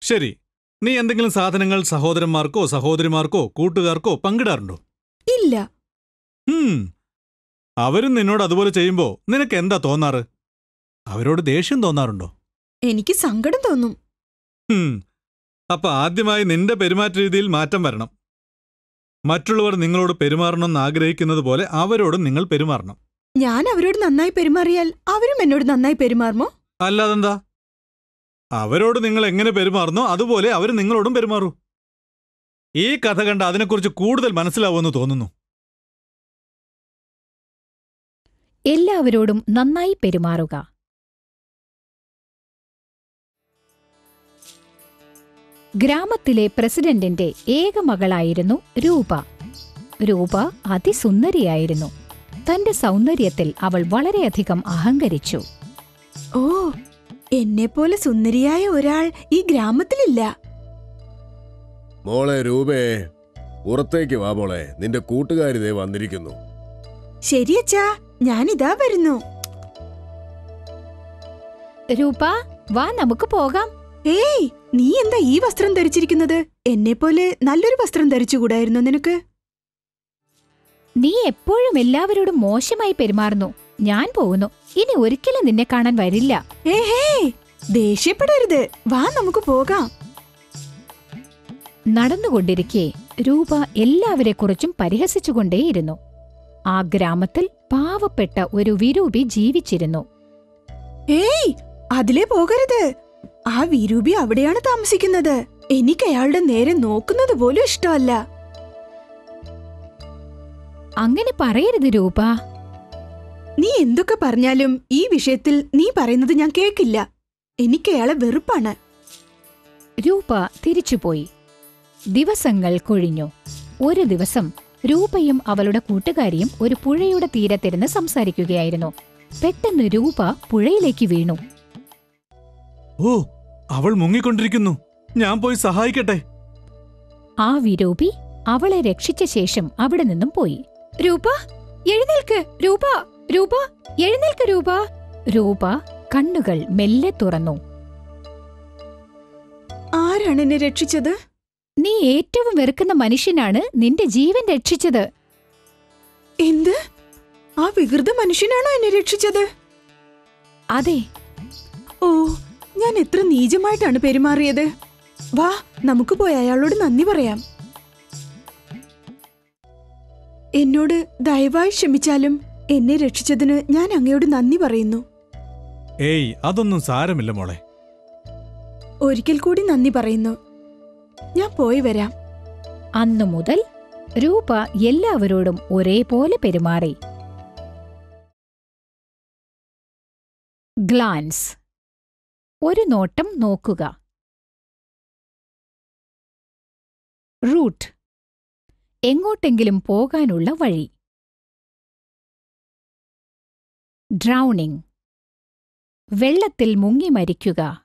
ശരി നീ എന്തെങ്കിലും സാധനങ്ങൾ സഹോദരന്മാർക്കോ സഹോദരിമാർക്കോ കൂട്ടുകാർക്കോ പങ്കിടാറുണ്ടോ ഇല്ല ഹും അവരും നിന്നോട് അതുപോലെ ചെയ്യുമ്പോ നിനക്ക് എന്താ തോന്നാറ് അവരോട് ദേഷ്യം തോന്നാറുണ്ടോ എനിക്ക് സങ്കടം തോന്നും ഹും അപ്പൊ ആദ്യമായി നിന്റെ പെരുമാറ്റ രീതിയിൽ മാറ്റം വരണം മറ്റുള്ളവർ നിങ്ങളോട് പെരുമാറണമെന്ന് ആഗ്രഹിക്കുന്നത് പോലെ അവരോടും നിങ്ങൾ പെരുമാറണം ഞാൻ അവരോട് നന്നായി പെരുമാറിയാൽ അവരും എന്നോട് നന്നായി പെരുമാറുമോ അല്ലാതെന്താ അവരോട് നിങ്ങൾ എങ്ങനെ പെരുമാറുന്നോ അതുപോലെ അവർ നിങ്ങളോടും പെരുമാറൂ ഈ കഥ കണ്ട അതിനെക്കുറിച്ച് കൂടുതൽ മനസ്സിലാവുമെന്ന് തോന്നുന്നു എല്ലാവരോടും നന്നായി പെരുമാറുക ഗ്രാമത്തിലെ പ്രസിഡന്റിന്റെ ഏക മകളായിരുന്നു രൂപ രൂപ അതിസുന്ദരിയായിരുന്നു തന്റെ സൗന്ദര്യത്തിൽ അവൾ വളരെയധികം അഹങ്കരിച്ചു ഓ എന്നെപ്പോലെ സുന്ദരിയായ ഒരാൾ ഈ ഗ്രാമത്തിലില്ല മോളെ രൂപേ പുറത്തേക്ക് വാ മോളെ നിന്റെ കൂട്ടുകാരി ദേ വന്നിരിക്കുന്നു ശരിയച്ചാ ഞാനിതാ വരുന്നു രൂപ വാ നമുക്ക് പോകാം ഏയ് നീ എന്താ ഈ വസ്ത്രം ധരിച്ചിരിക്കുന്നത് എന്നെപ്പോലെ നല്ലൊരു വസ്ത്രം ധരിച്ചുകൂടായിരുന്നോ നിനക്ക് നീ എപ്പോഴും എല്ലാവരോടും മോശമായി പെരുമാറുന്നു ഞാൻ പോകുന്നു ഇനി ഒരിക്കലും നിന്നെ കാണാൻ വരില്ല ഏഹേ ദേഷ്യപ്പെടരുത് വാ നമുക്ക് പോകാം നടന്നുകൊണ്ടിരിക്കെ രൂപ എല്ലാവരെക്കുറിച്ചും പരിഹസിച്ചുകൊണ്ടേയിരുന്നു ആ ഗ്രാമത്തിൽ പാവപ്പെട്ട ഒരു വിരൂപി ജീവിച്ചിരുന്നു ഏയ് അതിലേ പോകരുത് ആ വിരൂപി അവിടെയാണ് താമസിക്കുന്നത് എനിക്ക് അയാളുടെ നേരെ നോക്കുന്നത് പോലും ഇഷ്ടമല്ല അങ്ങനെ പറയരുത് രൂപ നീ എന്തൊക്കെ പറഞ്ഞാലും ഈ വിഷയത്തിൽ നീ പറയുന്നത് ഞാൻ കേൾക്കില്ല എനിക്ക് അയാളെ വെറുപ്പാണ് രൂപ തിരിച്ചുപോയി ദിവസങ്ങൾ കൊഴിഞ്ഞു ഒരു ദിവസം രൂപയും അവളുടെ കൂട്ടുകാരിയും ഒരു പുഴയുടെ തീരത്തിരുന്ന് സംസാരിക്കുകയായിരുന്നു പെട്ടെന്ന് രൂപ പുഴയിലേക്ക് വീണു ഓ അവൾ മുങ്ങിക്കൊണ്ടിരിക്കുന്നു ഞാൻ പോയി സഹായിക്കട്ടെ ആ വിരൂപി അവളെ രക്ഷിച്ച ശേഷം അവിടെ നിന്നും പോയി രൂപ എഴുന്നേൽക്ക് രൂപ രൂപ എഴുന്നേൽക്ക് രൂപ രൂപ കണ്ണുകൾ മെല്ലെ തുറന്നു ആരാണ് എന്നെ രക്ഷിച്ചത് നീ ഏറ്റവും വെറുക്കുന്ന മനുഷ്യനാണ് നിന്റെ ജീവൻ രക്ഷിച്ചത് എന്ത് ആ വികൃത മനുഷ്യനാണോ എന്നെ രക്ഷിച്ചത് അതെ ഓ ഞാൻ എത്ര നീചമായിട്ടാണ് പെരുമാറിയത് വാ നമുക്ക് പോയി അയാളോട് നന്ദി പറയാം എന്നോട് ദയവായി ക്ഷമിച്ചാലും എന്നെ രക്ഷിച്ചതിന് ഞാൻ അങ്ങയോട് നന്ദി പറയുന്നു ഏയ് അതൊന്നും സാരമില്ല മോളെ ഒരിക്കൽ കൂടി നന്ദി പറയുന്നു ഞാൻ പോയി വരാം അന്നു മുതൽ രൂപ എല്ലാവരോടും ഒരേപോലെ പെരുമാറി ഗ്ലാൻസ് ഒരു നോട്ടം നോക്കുക റൂട്ട് എങ്ങോട്ടെങ്കിലും പോകാനുള്ള വഴി ഡ്രൗണിംഗ് വെള്ളത്തിൽ മുങ്ങി മരിക്കുക